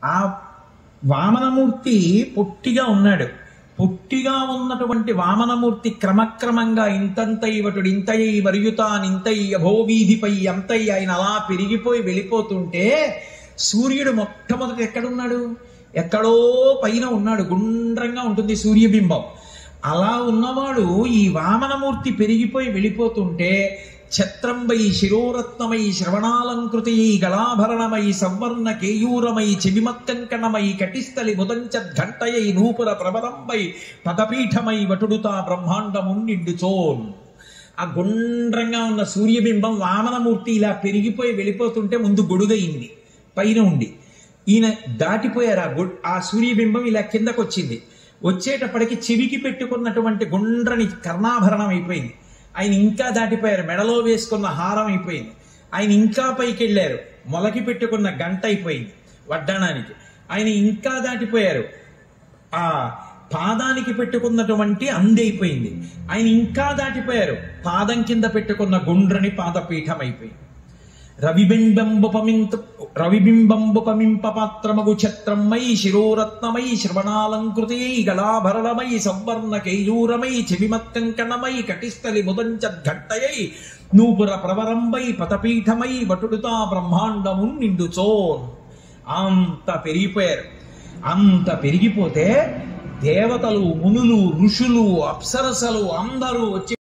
ఆ వామనమూర్తి పొట్టిగా ఉన్నాడు పొట్టిగా ఉన్నటువంటి వామనమూర్తి క్రమక్రమంగా ఇంతంతై వటుడు ఇంతయ్యి వరియుతానింతై అభోవీధిపై ఎంతై ఆయన అలా పెరిగిపోయి వెళ్ళిపోతుంటే సూర్యుడు మొట్టమొదటి ఎక్కడున్నాడు ఎక్కడో పైన ఉన్నాడు గుండ్రంగా ఉంటుంది సూర్యబింబం అలా ఉన్నవాడు ఈ వామనమూర్తి పెరిగిపోయి వెళ్ళిపోతుంటే ఛత్రంబై శిరోరత్నమై శ్రవణాలంకృతి గళాభరణమై సవర్ణ కేయూరమై చెవిమత్కంకణమై కటిస్థలి ముదంచద్ఘంటయై నూపుర ప్రవరంబై పదపీఠమై వటుడుతా బ్రహ్మాండము నిండుచోన్ ఆ గుండ్రంగా ఉన్న సూర్యబింబం వామనమూర్తి ఇలా పెరిగిపోయి వెళ్ళిపోతుంటే ముందు గొడుగయింది పైన ఉండి ఈయన దాటిపోయారు ఆ గొడ్ ఆ సూర్యబింబం ఇలా కిందకు వచ్చింది వచ్చేటప్పటికి చెవికి పెట్టుకున్నటువంటి గుండ్రని కర్ణాభరణం అయిపోయింది ఆయన ఇంకా దాటిపోయారు మెడలో వేసుకున్న హారం అయిపోయింది ఆయన ఇంకా పైకి వెళ్ళారు మొలకి పెట్టుకున్న గంట అయిపోయింది వడ్డాణానికి ఆయన ఇంకా దాటిపోయారు ఆ పాదానికి పెట్టుకున్నటువంటి అంది అయిపోయింది ఆయన ఇంకా దాటిపోయారు పాదం కింద పెట్టుకున్న గుండ్రని పాదపీఠం అయిపోయింది రవిబింబంబుపమింత రవిబింబంబుపమింప పాత్రమగు ఛత్రమై శిరోరత్నమై శ్రవణాలంకృతి గళాభరణమై సంవర్ణ కేయూరమై చెవిమత్కంకణమై కటిస్థలి ముదంచద్ఘట్టయై నూపుర ప్రవరంబై పతపీఠమై వటుడుతా బ్రహ్మాండము నిండుచోన్ అంత పెరిగిపోయారు అంత పెరిగిపోతే దేవతలు మునులు ఋషులు అప్సరసలు అందరూ వచ్చి